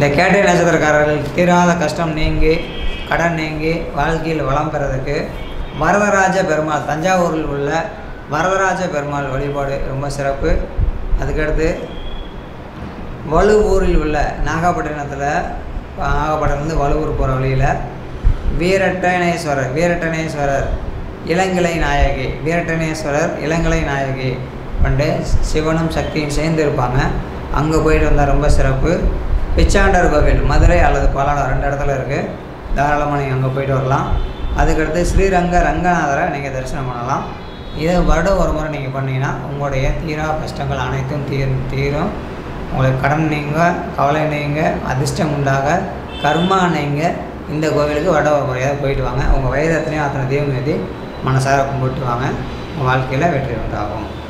இந்த கேட்டை நட்சத்திரக்காரர்கள் தீராத கஷ்டம் நீங்கி கடன் நீங்கி வாழ்க்கையில் வளம் பெறதுக்கு வரதராஜ பெருமாள் தஞ்சாவூரில் உள்ள வரதராஜ பெருமாள் வழிபாடு ரொம்ப சிறப்பு அதுக்கடுத்து வலுவூரில் உள்ள நாகப்பட்டினத்தில் நாகப்பட்டினத்துலேருந்து வலுவூர் போகிற வழியில் வீரட்டனேஸ்வரர் வீரட்டனேஸ்வரர் இளங்கிளை நாயகி வீரட்டனேஸ்வரர் இளங்கிளை நாயகி வந்து சிவனும் சக்தியும் சேர்ந்து இருப்பாங்க அங்கே போயிட்டு வந்தால் ரொம்ப சிறப்பு பிச்சாண்டர் கோவில் மதுரை அல்லது பல்லடம் ரெண்டு இடத்துல இருக்குது தாராளமாக நீங்கள் அங்கே போயிட்டு வரலாம் அதுக்கடுத்து ஸ்ரீரங்க ரங்கநாதரை நீங்கள் தரிசனம் பண்ணலாம் இதை வருடம் ஒரு முறை நீங்கள் பண்ணீங்கன்னா உங்களுடைய தீரா கஷ்டங்கள் அனைத்தும் தீரும் தீரும் உங்களுக்கு கடன் நீங்க கவலை நீங்க அதிர்ஷ்டம் உண்டாக கர்மா நீங்க இந்த கோவிலுக்கு வட ஒரு முறையாக போயிட்டு வாங்க உங்கள் வயது எத்தனையோ அத்தனை தெய்வம் எழுதி மனசார கும்பிட்டு வாங்க உங்கள் வாழ்க்கையில் வெற்றி உண்டாகும்